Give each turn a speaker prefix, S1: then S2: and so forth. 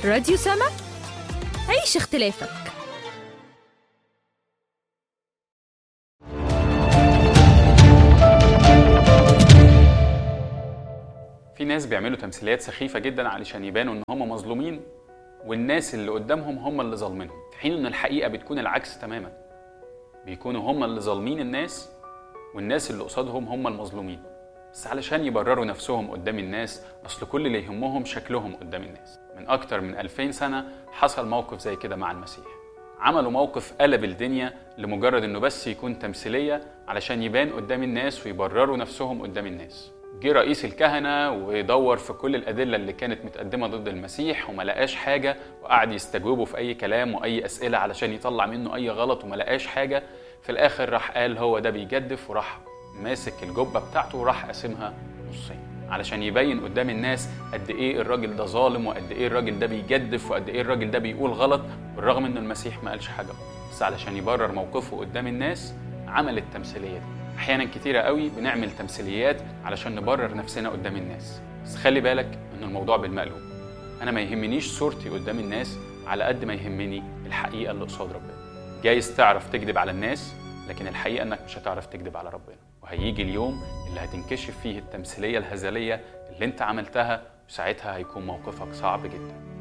S1: راديو سما عيش اختلافك
S2: في ناس بيعملوا تمثيليات سخيفة جدا علشان يبانوا ان هم مظلومين والناس اللي قدامهم هم اللي ظالمينهم في حين ان الحقيقة بتكون العكس تماما بيكونوا هم اللي ظالمين الناس والناس اللي قصادهم هم المظلومين بس علشان يبرروا نفسهم قدام الناس اصل كل اللي يهمهم شكلهم قدام الناس من اكتر من 2000 سنة حصل موقف زي كده مع المسيح عملوا موقف قلب الدنيا لمجرد انه بس يكون تمثيلية علشان يبان قدام الناس ويبرروا نفسهم قدام الناس جه رئيس الكهنة ودور في كل الأدلة اللي كانت متقدمة ضد المسيح وما لقاش حاجة وقعد يستجوبه في أي كلام وأي أسئلة علشان يطلع منه أي غلط وما لقاش حاجة في الآخر راح قال هو ده بيجدف وراح ماسك الجبة بتاعته وراح قاسمها نصين علشان يبين قدام الناس قد ايه الراجل ده ظالم وقد ايه الراجل ده بيجدف وقد ايه الراجل ده بيقول غلط بالرغم ان المسيح ما قالش حاجه بس علشان يبرر موقفه قدام الناس عمل التمثيليه دي احيانا كتيره قوي بنعمل تمثيليات علشان نبرر نفسنا قدام الناس بس خلي بالك ان الموضوع بالمقلوب انا ما يهمنيش صورتي قدام الناس على قد ما يهمني الحقيقه اللي قصاد ربنا جايز تعرف تكذب على الناس لكن الحقيقه انك مش هتعرف تكذب على ربنا وهيجي اليوم اللي هتنكشف فيه التمثيليه الهزليه اللي انت عملتها وساعتها هيكون موقفك صعب جدا